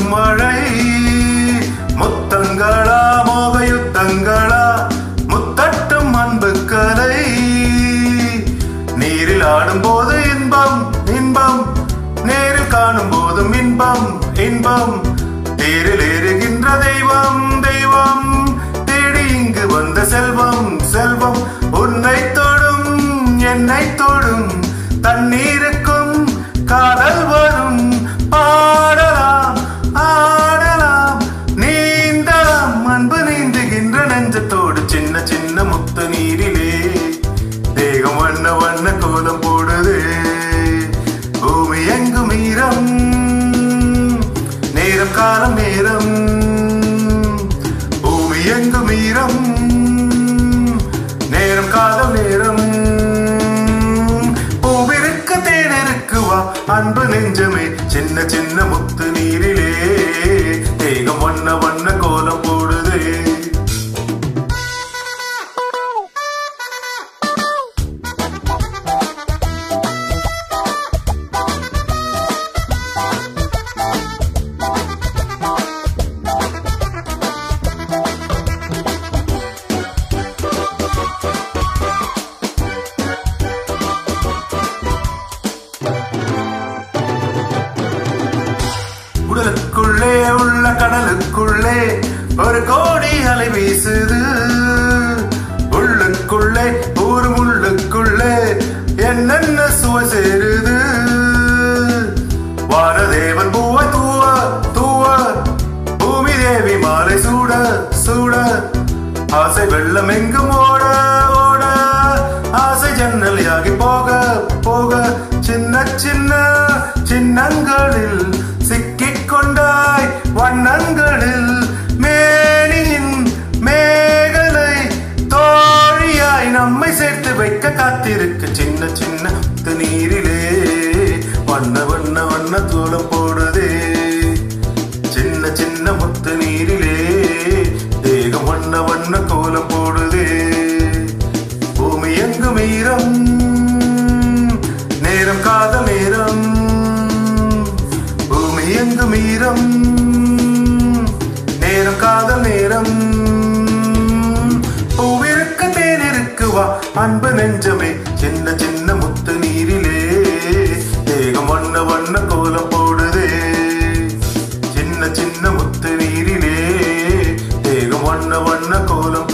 கொட்டும் மழை முத்தங்களா மோகயுத்தங்களா முத்தட்டும் அன்பு கலை நீரில் ஆடும் போது இன்பம் இன்பம் நேரில் காணும் போதும் இன்பம் இன்பம் தேரில் ஏறுகின்ற தெய்வம் தெய்வம் தேடி இங்கு வந்த செல்வம் செல்வம் உன்னை தொடும் என்னை தொடும் தண்ணீருக்கும் காதல் வரும் பாடலாம் ஆடலாம் நீந்தலாம் அன்பு நீந்துகின்ற நெஞ்சத்தோடு சின்ன சின்ன முத்து நீரிலே தேகம் வண்ண வண்ண கோலம் போடுது பூமி எங்கும் ஈரம் நேரம் காலம் நேரம் பூமி எங்கும் ஈரம் நேரம் காலம் நேரம் பூவிருக்க தேனிருக்கு வா அன்பு நெஞ்சமே சின்ன சின்ன முத்து நீரிலே தேகம் வண்ண வண்ண கோலம் போடுதே உடலுக்குள்ளே உள்ள கடலுக்குள்ளே ஒரு கோடி அலை வீசுது உள்ளுக்குள்ளே ஒரு முள்ளுக்குள்ளே என்னென்ன சுவை சேருது வானதேவன் பூவ தூவ தூவ பூமி தேவி மாலை சூட சூட ஆசை வெள்ளம் எங்கும் ஓட ஓட ஆசை ஜன்னலியாகி போக போக சின்ன சின்ன சின்னங்களில் சிக்கிக் கொண்டாய் வண்ணங்களில் மேனியின் மேகலை தோழியாய் நம்மை சேர்த்து வைக்க காத்திருக்கு சின்ன சின்ன முத்து நீரிலே வண்ண வண்ண வண்ண தூளம் போடுதே சின்ன சின்ன முத்து நீரிலே தேகம் வண்ண வண்ண கோலம் போடுதே பூமி எங்கும் ஈரம் நேரம் காதல் நேரம் பூமி எங்கும் ஈரம் நேரம் காதல் நேரம் பூவிருக்க தேனிருக்கு வா அன்பு நெஞ்சமே சின்ன சின்ன முத்து நீரிலே தேகம் வண்ண வண்ண கோலம் போடுதே சின்ன சின்ன முத்து நீரிலே தேகம் வண்ண வண்ண கோலம்